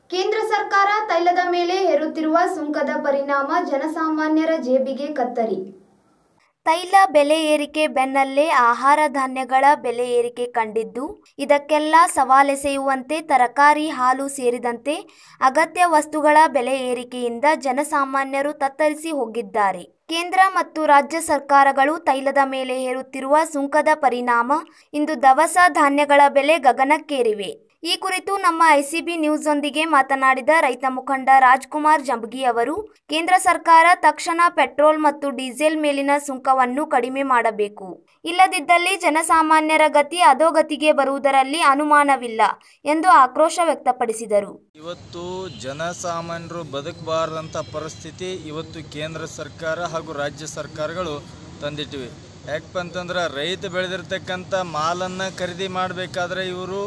ಕೇಂದ್ರ ಸರ್ಕಾರ ತೈಲದ ಮೇಲೆ ಹೇರುತ್ತಿರುವ ಸುಂಕದ ಪರಿಣಾಮ ಜನಸಾಮಾನ್ಯರ ಜೇಬಿಗೆ ಕತ್ತರಿ ತೈಲ ಬೆಲೆ ಏರಿಕೆ ಬೆನ್ನಲ್ಲೇ ಆಹಾರ ಧಾನ್ಯಗಳ ಬೆಲೆ ಏರಿಕೆ ಕಂಡಿದ್ದು ಇದಕ್ಕೆಲ್ಲ ಸವಾಲೆಸೆಯುವಂತೆ ತರಕಾರಿ ಹಾಲು ಸೇರಿದಂತೆ ಅಗತ್ಯ ವಸ್ತುಗಳ ಬೆಲೆ ಏರಿಕೆಯಿಂದ ಜನಸಾಮಾನ್ಯರು ತತ್ತರಿಸಿ ಹೋಗಿದ್ದಾರೆ ಕೇಂದ್ರ ಮತ್ತು ರಾಜ್ಯ ಸರ್ಕಾರಗಳು ತೈಲದ ಮೇಲೆ ಹೇರುತ್ತಿರುವ ಸುಂಕದ ಪರಿಣಾಮ ಇಂದು ದವಸ ಧಾನ್ಯಗಳ ಬೆಲೆ ಗಗನಕ್ಕೇರಿವೆ ಈ ಕುರಿತು ನಮ್ಮ ಐಸಿಬಿ ನ್ಯೂಸ್ನೊಂದಿಗೆ ಮಾತನಾಡಿದ ರೈತ ಮುಖಂಡ ರಾಜ್ಕುಮಾರ್ ಜಂಬಗಿ ಅವರು ಕೇಂದ್ರ ಸರ್ಕಾರ ತಕ್ಷಣ ಪೆಟ್ರೋಲ್ ಮತ್ತು ಡೀಸೆಲ್ ಮೇಲಿನ ಸುಂಕವನ್ನು ಕಡಿಮೆ ಮಾಡಬೇಕು ಇಲ್ಲದಿದ್ದಲ್ಲಿ ಜನಸಾಮಾನ್ಯರ ಗತಿ ಅಧೋಗತಿಗೆ ಬರುವುದರಲ್ಲಿ ಅನುಮಾನವಿಲ್ಲ ಎಂದು ಆಕ್ರೋಶ ವ್ಯಕ್ತಪಡಿಸಿದರು ಇವತ್ತು ಜನಸಾಮಾನ್ಯರು ಬದುಕಬಾರದಂಥ ಪರಿಸ್ಥಿತಿ ಇವತ್ತು ಕೇಂದ್ರ ಸರ್ಕಾರ ಹಾಗೂ ರಾಜ್ಯ ಸರ್ಕಾರಗಳು ತಂದಿಟ್ಟಿವೆ ಯಾಕಪ್ಪ ಅಂತಂದ್ರೆ ರೈತ ಬೆಳೆದಿರ್ತಕ್ಕಂಥ ಮಾಲನ್ನು ಖರೀದಿ ಮಾಡಬೇಕಾದ್ರೆ ಇವರು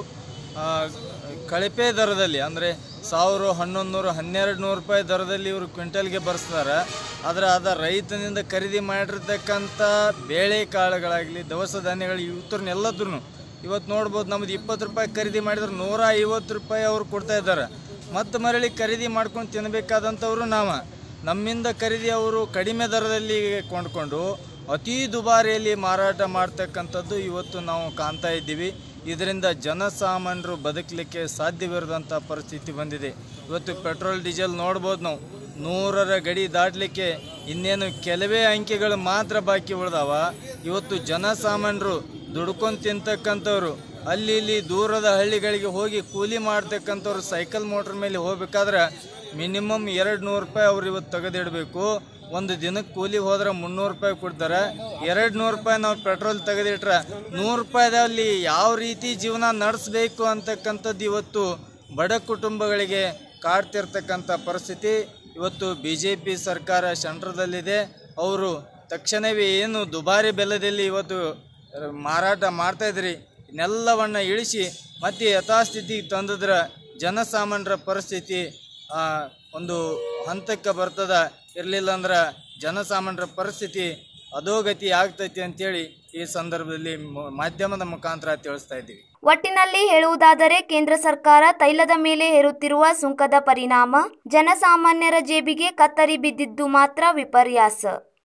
ಕಳಪೆ ದರದಲ್ಲಿ ಅಂದರೆ ಸಾವಿರ ಹನ್ನೊಂದು ನೂರು ಹನ್ನೆರಡು ನೂರು ರೂಪಾಯಿ ದರದಲ್ಲಿ ಇವರು ಕ್ವಿಂಟಲ್ಗೆ ಬರ್ಸ್ತಾರೆ ಆದರೆ ಅದ ರೈತನಿಂದ ಖರೀದಿ ಮಾಡಿರ್ತಕ್ಕಂಥ ಬೇಳೆ ಕಾಳುಗಳಾಗಲಿ ದವಸ ಧಾನ್ಯಗಳು ಇವತ್ತರನ್ನೆಲ್ಲದ್ರೂ ಇವತ್ತು ನೋಡ್ಬೋದು ನಮ್ದು ಇಪ್ಪತ್ತು ರೂಪಾಯಿ ಖರೀದಿ ಮಾಡಿದ್ರೆ ನೂರ ಐವತ್ತು ರೂಪಾಯಿ ಅವ್ರು ಕೊಡ್ತಾ ಇದ್ದಾರೆ ಮತ್ತು ಮರಳಿ ಖರೀದಿ ಮಾಡ್ಕೊಂಡು ತಿನ್ನಬೇಕಾದಂಥವ್ರು ನಾವು ನಮ್ಮಿಂದ ಖರೀದಿ ಅವರು ಕಡಿಮೆ ದರದಲ್ಲಿ ಕೊಂಡ್ಕೊಂಡು ಅತಿ ದುಬಾರಿಯಲ್ಲಿ ಮಾರಾಟ ಮಾಡ್ತಕ್ಕಂಥದ್ದು ಇವತ್ತು ನಾವು ಕಾಣ್ತಾ ಇದ್ದೀವಿ ಇದರಿಂದ ಜನಸಾಮಾನ್ಯರು ಬದುಕಲಿಕ್ಕೆ ಸಾಧ್ಯವಿರದಂಥ ಪರಿಸ್ಥಿತಿ ಬಂದಿದೆ ಇವತ್ತು ಪೆಟ್ರೋಲ್ ಡೀಸೆಲ್ ನೋಡ್ಬೋದು ನಾವು ನೂರರ ಗಡಿ ದಾಟಲಿಕ್ಕೆ ಇನ್ನೇನು ಕೆಲವೇ ಅಂಕೆಗಳು ಮಾತ್ರ ಬಾಕಿ ಉಳ್ದಾವ ಇವತ್ತು ಜನಸಾಮಾನ್ಯರು ದುಡ್ಕೊಂಡು ತಿಂತಕ್ಕಂಥವ್ರು ಅಲ್ಲಿ ಇಲ್ಲಿ ದೂರದ ಹಳ್ಳಿಗಳಿಗೆ ಹೋಗಿ ಕೂಲಿ ಮಾಡ್ತಕ್ಕಂಥವ್ರು ಸೈಕಲ್ ಮೋಟ್ರ್ ಮೇಲೆ ಹೋಗ್ಬೇಕಾದ್ರೆ ಮಿನಿಮಮ್ ಎರಡು ನೂರು ರೂಪಾಯಿ ಅವ್ರು ಇವತ್ತು ತೆಗೆದಿಡಬೇಕು ಒಂದು ದಿನಕ್ಕೆ ಕೂಲಿ ಹೋದ್ರೆ ಮುನ್ನೂರು ರೂಪಾಯಿ ಕೊಡ್ತಾರೆ ಎರಡು ನೂರು ರೂಪಾಯಿ ನಾವು ಪೆಟ್ರೋಲ್ ತೆಗೆದಿಟ್ರೆ ನೂರು ರೂಪಾಯಿದಲ್ಲಿ ಯಾವ ರೀತಿ ಜೀವನ ನಡೆಸಬೇಕು ಅಂತಕ್ಕಂಥದ್ದು ಇವತ್ತು ಬಡ ಕುಟುಂಬಗಳಿಗೆ ಕಾಡ್ತಿರ್ತಕ್ಕಂಥ ಪರಿಸ್ಥಿತಿ ಇವತ್ತು ಬಿ ಜೆ ಪಿ ಸರ್ಕಾರ ಸೆಂಟ್ರದಲ್ಲಿದೆ ಅವರು ತಕ್ಷಣವೇ ಏನು ದುಬಾರಿ ಬೆಲೆದಲ್ಲಿ ಇವತ್ತು ಮಾರಾಟ ಮಾಡ್ತಾ ಇದ್ರಿ ಇದನ್ನೆಲ್ಲವನ್ನು ಇಳಿಸಿ ಮತ್ತೆ ಯಥಾಸ್ಥಿತಿಗೆ ತಂದಿದ್ರೆ ಜನಸಾಮಾನ್ಯರ ಪರಿಸ್ಥಿತಿ ಆ, ಒಂದು ಹಂತಕ್ಕೆ ಬರ್ತದ ಇರಲಿಲ್ಲ ಅಂದ್ರೆ ಜನಸಾಮಾನ್ಯರ ಪರಿಸ್ಥಿತಿ ಅಧೋಗತಿ ಆಗ್ತೈತಿ ಅಂತೇಳಿ ಈ ಸಂದರ್ಭದಲ್ಲಿ ಮ- ಮಾಧ್ಯಮದ ಮುಖಾಂತರ ತಿಳಿಸ್ತಾ ಇದ್ದೀವಿ ಒಟ್ಟಿನಲ್ಲಿ ಹೇಳುವುದಾದರೆ ಕೇಂದ್ರ ಸರ್ಕಾರ ತೈಲದ ಮೇಲೆ ಹೇರುತ್ತಿರುವ ಸುಂಕದ ಪರಿಣಾಮ ಜನಸಾಮಾನ್ಯರ ಜೇಬಿಗೆ ಕತ್ತರಿ ಬಿದ್ದಿದ್ದು ಮಾತ್ರ ವಿಪರ್ಯಾಸ